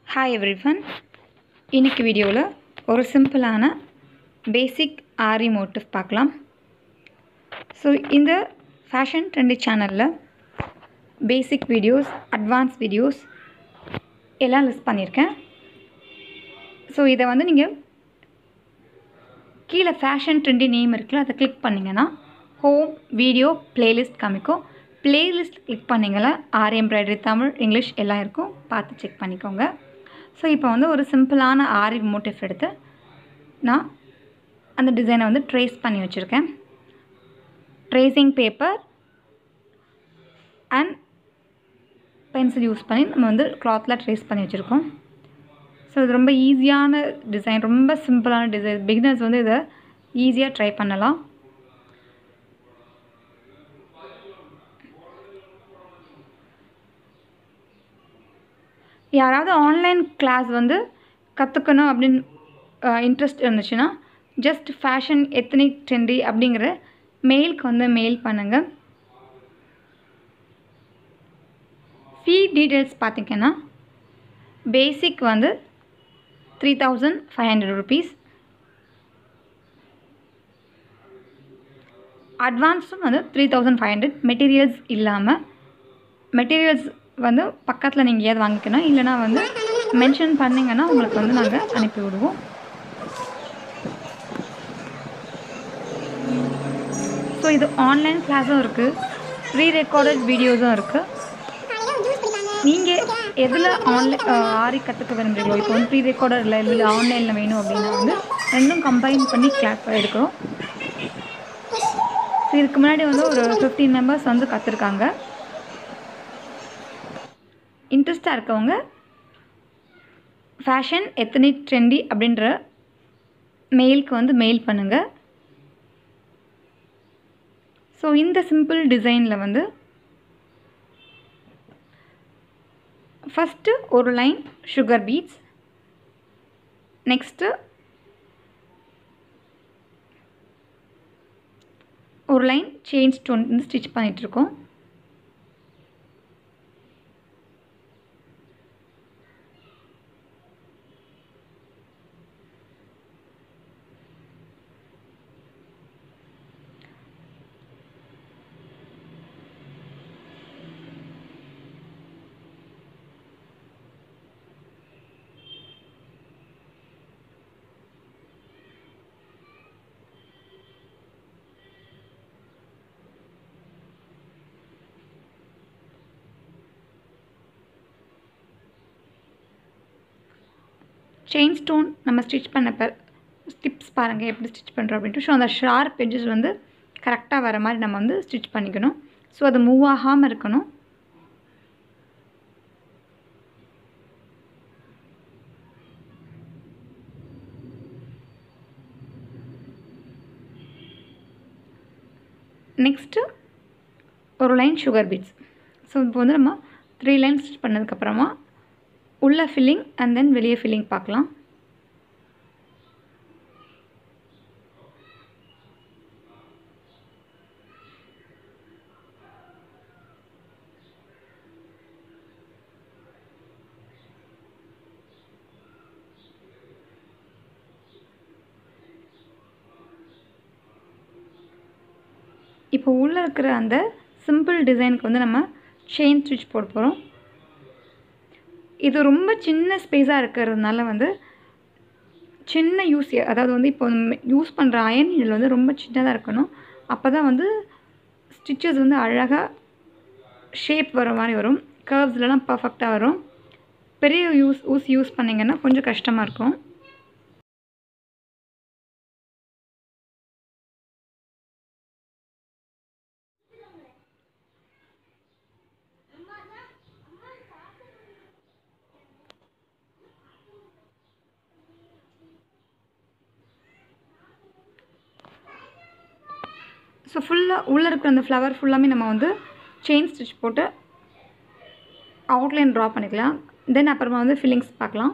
hi everyone இன்னைக்கு வீடியோவில் ஒரு சிம்பிளான பேசிக் ஆரி மோட்டிவ் பார்க்கலாம் ஸோ இந்த ஃபேஷன் ட்ரெண்டி சேனலில் பேசிக் வீடியோஸ் அட்வான்ஸ் வீடியோஸ் எல்லாம் லிஸ்ட் பண்ணியிருக்கேன் ஸோ இதை வந்து நீங்கள் கீழே ஃபேஷன் ட்ரெண்டி நேம் இருக்குல்ல அதை கிளிக் பண்ணிங்கன்னா ஹோம் வீடியோ பிளேலிஸ்ட் காமிக்கும் பிளேலிஸ்ட் கிளிக் பண்ணிங்களா ஆரி எம்ப்ராய்டரி தமிழ் இங்கிலீஷ் எல்லாம் இருக்கும் பார்த்து செக் பண்ணிக்கோங்க ஸோ இப்போ வந்து ஒரு சிம்பிளான ஆரி மோட்டிவ் எடுத்து நான் அந்த டிசைனை வந்து ட்ரேஸ் பண்ணி வச்சுருக்கேன் tracing paper and pencil use பண்ணி நம்ம வந்து கிளாத்தில் ட்ரேஸ் பண்ணி வச்சுருக்கோம் ஸோ இது ரொம்ப ஈஸியான டிசைன் ரொம்ப சிம்பிளான டிசைன் பிகினர்ஸ் வந்து இதை ஈஸியாக ட்ரை பண்ணலாம் யாராவது ஆன்லைன் கிளாஸ் வந்து கற்றுக்கணும் அப்படின்னு இன்ட்ரெஸ்ட் இருந்துச்சுன்னா ஜஸ்ட் ஃபேஷன் எத்தனிக் ட்ரெண்டி அப்படிங்கிற மெயிலுக்கு வந்து மெயில் பண்ணுங்கள் ஃபீ டீட்டெயில்ஸ் பார்த்திங்கன்னா பேசிக் வந்து three thousand five hundred rupees அட்வான்ஸும் வந்து three thousand five hundred materials இல்லாமல் மெட்டீரியல்ஸ் வந்து பக்கத்தில் நீங்கள் ஏதாவது வாங்கிக்கணும் இல்லைனா வந்து மென்ஷன் பண்ணிங்கன்னா உங்களுக்கு வந்து நாங்கள் அனுப்பி விடுவோம் ஸோ இது ஆன்லைன் கிளாஸும் இருக்குது ப்ரீ ரெக்கார்டட் வீடியோஸும் இருக்குது நீங்கள் எதில் ஆன்லைன் ஆரி கற்றுக்க விரும்புகிறீங்களோ இப்போ வந்து ப்ரீ ரெக்கார்டரில் இல்லை ஆன்லைனில் வேணும் அப்படின்னா வந்து ரெண்டும் கம்பைன் பண்ணி கிளாஸ் எடுக்கிறோம் ஸோ இதுக்கு முன்னாடி வந்து ஒரு ஃபிஃப்டீன் மெம்பர்ஸ் வந்து கற்றுருக்காங்க இன்ட்ரெஸ்டாக இருக்கவங்க ஃபேஷன் எத்தனிக் ட்ரெண்டி அப்படின்ற மெயிலுக்கு வந்து மெயில் பண்ணுங்கள் ஸோ இந்த சிம்பிள் டிசைனில் வந்து ஃபஸ்ட்டு ஒரு லைன் சுகர் பீட்ஸ் நெக்ஸ்ட்டு ஒரு லைன் செயின் ஸ்டோன் வந்து ஸ்டிச் பண்ணிகிட்ருக்கோம் செயின் ஸ்டோன் நம்ம ஸ்டிச் பண்ணப்போ ஸ்டிப்ஸ் பாருங்கள் எப்படி ஸ்டிச் பண்ணுறோம் அப்படின்ட்டு ஸோ அந்த ஷார்ப் எட்ஜஸ் வந்து கரெக்டாக வர மாதிரி நம்ம வந்து ஸ்டிச் பண்ணிக்கணும் ஸோ அது மூவ் ஆகாமல் இருக்கணும் நெக்ஸ்ட்டு ஒரு லைன் சுகர் பீட்ஸ் ஸோ இப்போ வந்து நம்ம த்ரீ லைன் ஸ்டிச் பண்ணதுக்கப்புறமா உள்ள ஃபில்லிங் அண்ட் தென் வெளியே ஃபில்லிங் பார்க்கலாம் இப்போ உள்ளே இருக்கிற அந்த சிம்பிள் டிசைனுக்கு வந்து நம்ம செயின் ஸ்டிச் போட போகிறோம் இது ரொம்ப சின்ன ஸ்பேஸாக இருக்கிறதுனால வந்து சின்ன யூஸ் அதாவது வந்து இப்போ யூஸ் பண்ணுற அயன் இதில் வந்து ரொம்ப சின்னதாக இருக்கணும் அப்போ தான் வந்து ஸ்டிச்சஸ் வந்து அழகாக ஷேப் வர மாதிரி வரும் கர்வ்ஸ்லலாம் பர்ஃபெக்டாக வரும் பெரிய யூஸ் ஊஸ் யூஸ் பண்ணிங்கன்னா கொஞ்சம் கஷ்டமாக இருக்கும் ஸோ ஃபுல்லாக உள்ளே இருக்கிற அந்த ஃப்ளவர் ஃபுல்லாமே நம்ம வந்து செயின் ஸ்டிச் போட்டு அவுட்லைன் ட்ரா பண்ணிக்கலாம் தென் அப்புறமா வந்து ஃபில்லிங்ஸ் பார்க்கலாம்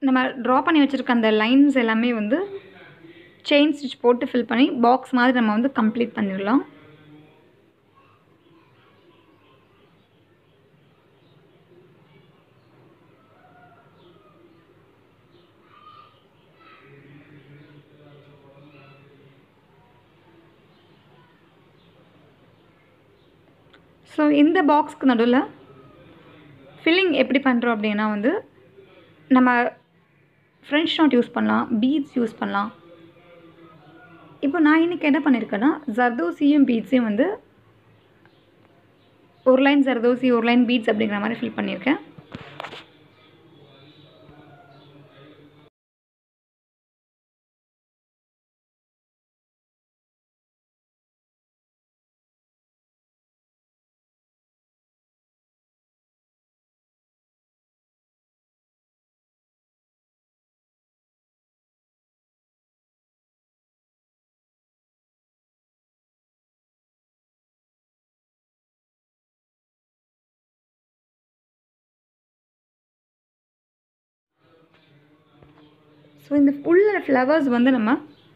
நம்ம ட்ரா பண்ணி வச்சுருக்க அந்த லைன்ஸ் எல்லாமே வந்து செயின் ஸ்டிச் போட்டு ஃபில் பண்ணி பாக்ஸ் மாதிரி நம்ம வந்து கம்ப்ளீட் பண்ணிடலாம் ஸோ இந்த பாக்ஸ்க்கு நடுவில் ஃபில்லிங் எப்படி பண்ணுறோம் அப்படின்னா வந்து நம்ம ஃப்ரெஞ்ச் நாட் யூஸ் பண்ணலாம் பீட்ஸ் யூஸ் பண்ணலாம் இப்போ நான் இன்றைக்கி என்ன பண்ணியிருக்கேன்னா ஜர்தோசியும் பீட்ஸையும் வந்து ஒரு லைன் ஜர்தோசி ஒரு லைன் பீட்ஸ் அப்படிங்கிற மாதிரி ஃபில் பண்ணியிருக்கேன் ஸோ இந்த உள்ள ஃப்ளவர்ஸ் வந்து நம்ம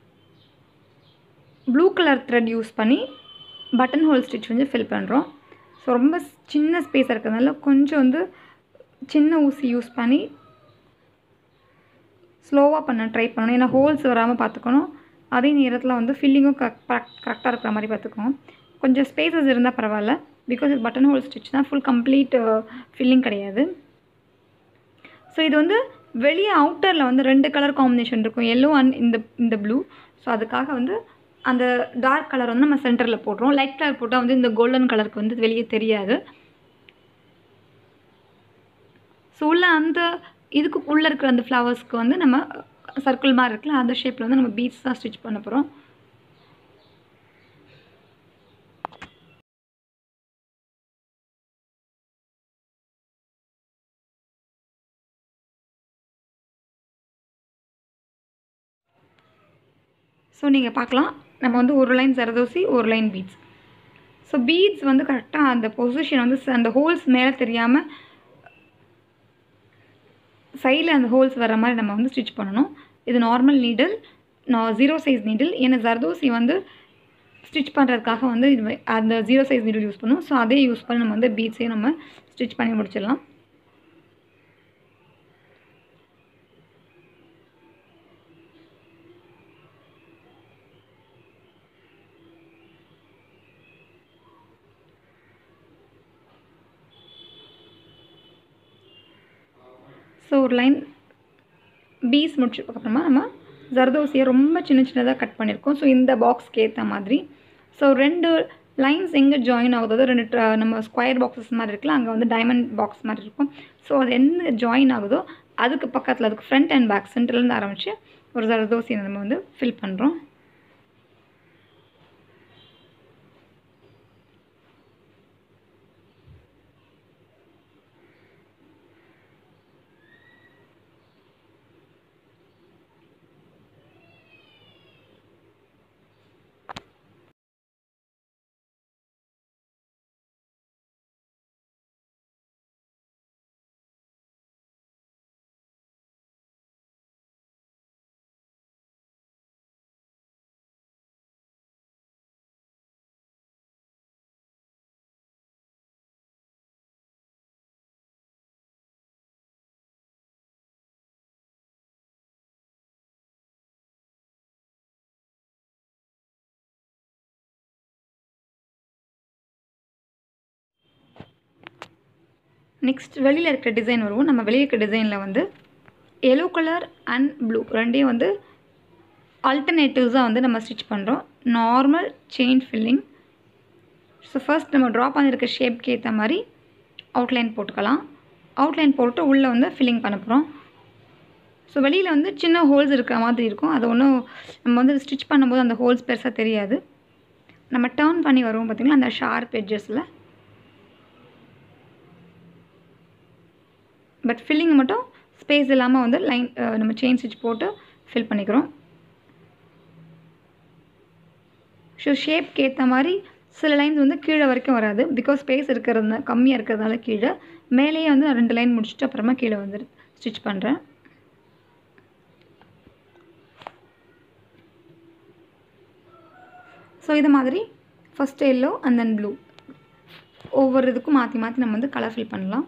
ப்ளூ கலர் த்ரெட் யூஸ் பண்ணி பட்டன் ஹோல் ஸ்டிச் வந்து ஃபில் பண்ணுறோம் ஸோ ரொம்ப சின்ன ஸ்பேஸ் இருக்கிறதுனால கொஞ்சம் வந்து சின்ன ஊசி யூஸ் பண்ணி ஸ்லோவாக பண்ண ட்ரை பண்ணணும் ஏன்னா ஹோல்ஸ் வராமல் பார்த்துக்கணும் அதே நேரத்தில் வந்து ஃபில்லிங்கும் கரெக்ட் கரெக்டாக இருக்கிற மாதிரி பார்த்துக்கணும் கொஞ்சம் ஸ்பேசஸ் இருந்தால் பரவாயில்ல பிகாஸ் இது பட்டன் ஹோல் ஸ்டிச் தான் ஃபுல் கம்ப்ளீட் ஃபில்லிங் கிடையாது ஸோ இது வந்து வெளியே அவுட்டரில் வந்து ரெண்டு கலர் காம்பினேஷன் இருக்கும் எல்லோ அண்ட் இந்த இந்த ப்ளூ ஸோ அதுக்காக வந்து அந்த டார்க் கலர் வந்து நம்ம சென்டரில் போடுறோம் லைட் கலர் போட்டால் வந்து இந்த கோல்டன் கலருக்கு வந்து வெளியே தெரியாது ஸோ உள்ள அந்த இதுக்கு உள்ளே இருக்கிற அந்த ஃப்ளவர்ஸ்க்கு வந்து நம்ம சர்க்கிள் மாதிரி இருக்குல்ல அந்த ஷேப்பில் வந்து நம்ம பீட்ஸ் தான் ஸ்டிச் பண்ண போகிறோம் ஸோ நீங்கள் பார்க்கலாம் நம்ம வந்து ஒரு லைன் ஜரதோசி ஒரு லைன் பீட்ஸ் ஸோ பீட்ஸ் வந்து கரெக்டாக அந்த பொசிஷன் வந்து அந்த ஹோல்ஸ் மேலே தெரியாமல் சைடில் அந்த ஹோல்ஸ் வர மாதிரி நம்ம வந்து ஸ்டிச் பண்ணணும் இது நார்மல் நீடில் நான் ஜீரோ சைஸ் நீடில் ஏன்னா ஜர்தோசி வந்து ஸ்டிச் பண்ணுறதுக்காக வந்து இது அந்த ஜீரோ சைஸ் நீடில் யூஸ் பண்ணும் ஸோ அதே யூஸ் பண்ணி நம்ம வந்து பீட்ஸையும் நம்ம ஸ்டிச் பண்ணி முடிச்சிடலாம் ஸோ ஒரு லைன் பீஸ் முடிச்சதுக்கப்புறமா நம்ம ஜர்தோசியை ரொம்ப சின்ன சின்னதாக கட் பண்ணியிருக்கோம் ஸோ இந்த பாக்ஸ்க்கு ஏற்ற மாதிரி ஸோ ரெண்டு லைன்ஸ் எங்கே ஜாயின் ஆகுதோ ரெண்டு tra- நம்ம ஸ்கொயர் பாக்ஸஸ் மாதிரி இருக்குல்ல அங்கே வந்து டைமண்ட் பாக்ஸ் மாதிரி இருக்கும் ஸோ அது எந்த ஜாயின் ஆகுதோ அதுக்கு பக்கத்தில் அதுக்கு ஃப்ரண்ட் அண்ட் பேக் சென்டர்லேருந்து ஆரம்பித்து ஒரு ஜர்தோசியை நம்ம வந்து ஃபில் பண்ணுறோம் நெக்ஸ்ட் வெளியில் இருக்கிற டிசைன் வருவோம் நம்ம வெளியே இருக்கிற டிசைனில் வந்து எல்லோ கலர் அண்ட் ப்ளூ ரெண்டையும் வந்து ஆல்டர்னேட்டிவ்ஸாக வந்து நம்ம ஸ்டிச் பண்ணுறோம் normal chain filling so first நம்ம ட்ரா பண்ணியிருக்க ஷேப்க்கு ஏற்ற மாதிரி அவுட்லைன் போட்டுக்கலாம் அவுட்லைன் போட்டு உள்ளே வந்து ஃபில்லிங் பண்ண போகிறோம் ஸோ வெளியில் வந்து சின்ன ஹோல்ஸ் இருக்கிற மாதிரி இருக்கும் அது ஒன்றும் நம்ம வந்து ஸ்டிச் பண்ணும்போது அந்த ஹோல்ஸ் பெருசாக தெரியாது நம்ம டேர்ன் பண்ணி வருவோம் பார்த்திங்களா அந்த ஷார்ப் எட்ஜஸில் பட் ஃபில்லிங் மட்டும் ஸ்பேஸ் இல்லாமல் வந்து லைன் நம்ம செயின் ஸ்டிச் போட்டு ஃபில் பண்ணிக்கிறோம் ஸோ ஷேப்க்கு ஏற்ற மாதிரி சில லைன்ஸ் வந்து கீழே வரைக்கும் வராது பிகாஸ் ஸ்பேஸ் இருக்கிறது கம்மியாக இருக்கிறதுனால கீழே மேலேயே வந்து நான் ரெண்டு லைன் முடிச்சுட்டு அப்புறமா கீழே வந்து ஸ்டிச் பண்ணுறேன் ஸோ இது மாதிரி first yellow and then blue ஒவ்வொரு இதுக்கும் மாற்றி மாற்றி நம்ம வந்து கலர் ஃபில் பண்ணலாம்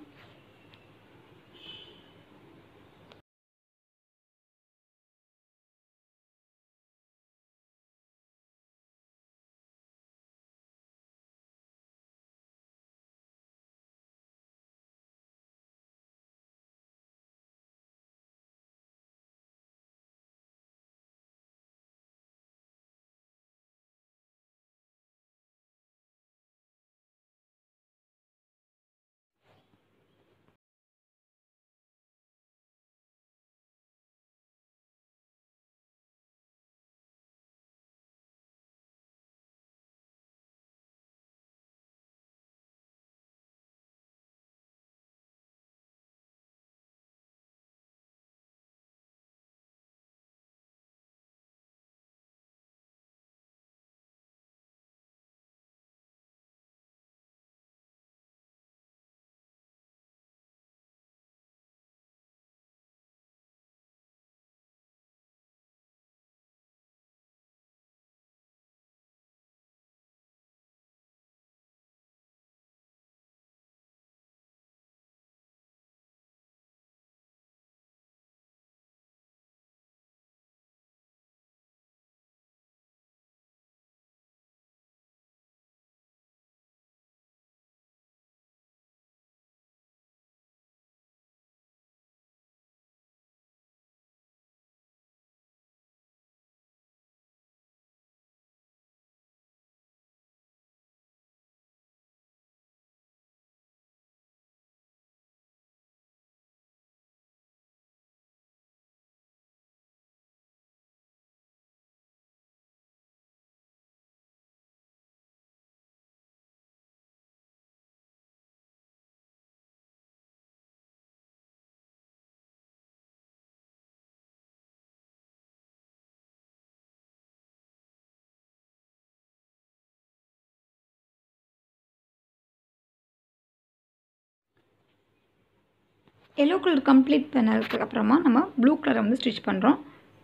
எல்லோ கலர் கம்ப்ளீட் பண்ணதுக்கு அப்புறமா நம்ம ப்ளூ கலரை வந்து ஸ்டிச் பண்ணுறோம்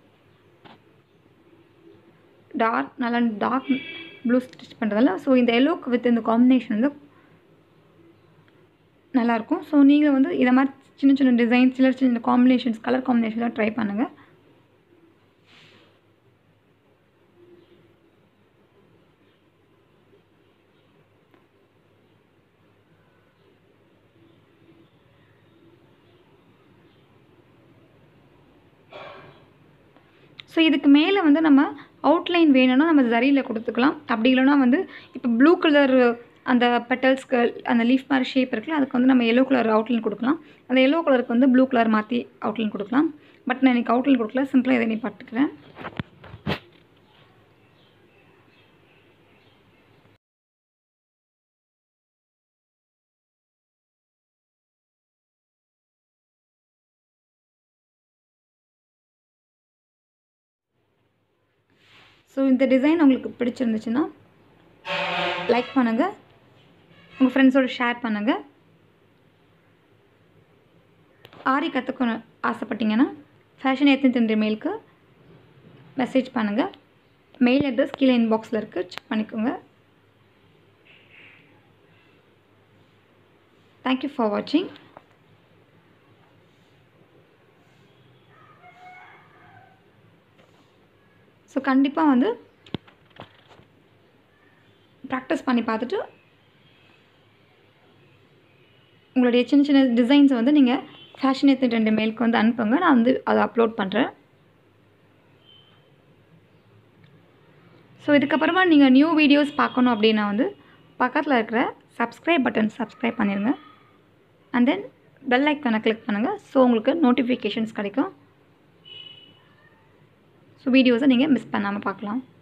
டார்க் நல்லா டார்க் ப்ளூ ஸ்டிச் பண்ணுறதால ஸோ இந்த எல்லோக்கு வித் இந்த காம்பினேஷன் வந்து நல்லாயிருக்கும் ஸோ நீங்கள் வந்து இதை மாதிரி சின்ன சின்ன டிசைன்ஸ் சின்ன சின்ன காம்பினேஷன்ஸ் கலர் காம்பினேஷன்லாம் ட்ரை பண்ணுங்கள் ஸோ இதுக்கு மேலே வந்து நம்ம அவுட்லைன் வேணும்னா நம்ம ஜரியில் கொடுத்துக்கலாம் அப்படி இல்லைனா வந்து இப்போ ப்ளூ கலர் அந்த பெட்டல்ஸ்க்கு அந்த லீஃப் மாதிரி ஷேப் இருக்குல்ல அதுக்கு வந்து நம்ம எல்லோ கலர் அவுட்லைன் கொடுக்கலாம் அந்த எல்லோ கலருக்கு வந்து ப்ளூ கலர் மாற்றி அவுட்லைன் கொடுக்கலாம் பட் நான் எனக்கு அவுட்லைன் கொடுக்கல சிம்பிளாக இதை நீ பார்த்துக்கிறேன் ஸோ இந்த டிசைன் உங்களுக்கு பிடிச்சிருந்துச்சுன்னா லைக் பண்ணுங்கள் உங்கள் ஃப்ரெண்ட்ஸோடு ஷேர் பண்ணுங்கள் ஆரி கற்றுக்கணும் ஆசைப்பட்டீங்கன்னா ஃபேஷன் எத்தனை மெயிலுக்கு மெசேஜ் பண்ணுங்கள் மெயில் அட்ரஸ் கீழே இன்பாக்ஸில் இருக்குது செக் பண்ணிக்கோங்க தேங்க்யூ ஃபார் வாட்சிங் ஸோ கண்டிப்பாக வந்து ப்ராக்டிஸ் பண்ணி பார்த்துட்டு உங்களுடைய சின்ன சின்ன டிசைன்ஸை வந்து நீங்கள் ஃபேஷன் எத்தனை ரெண்டு மெயிலுக்கு வந்து அனுப்புங்க நான் வந்து அதை அப்லோட் பண்ணுறேன் ஸோ இதுக்கப்புறமா நீங்கள் நியூ வீடியோஸ் பார்க்கணும் அப்படின்னா வந்து பக்கத்தில் இருக்கிற சப்ஸ்கிரைப் பட்டன் சப்ஸ்கிரைப் பண்ணிடுங்க அண்ட் தென் பெல் ஐக்கானை கிளிக் பண்ணுங்கள் ஸோ உங்களுக்கு நோட்டிஃபிகேஷன்ஸ் கிடைக்கும் ஸோ வீடியோஸை நீங்கள் மிஸ் பண்ணாமல் பார்க்கலாம்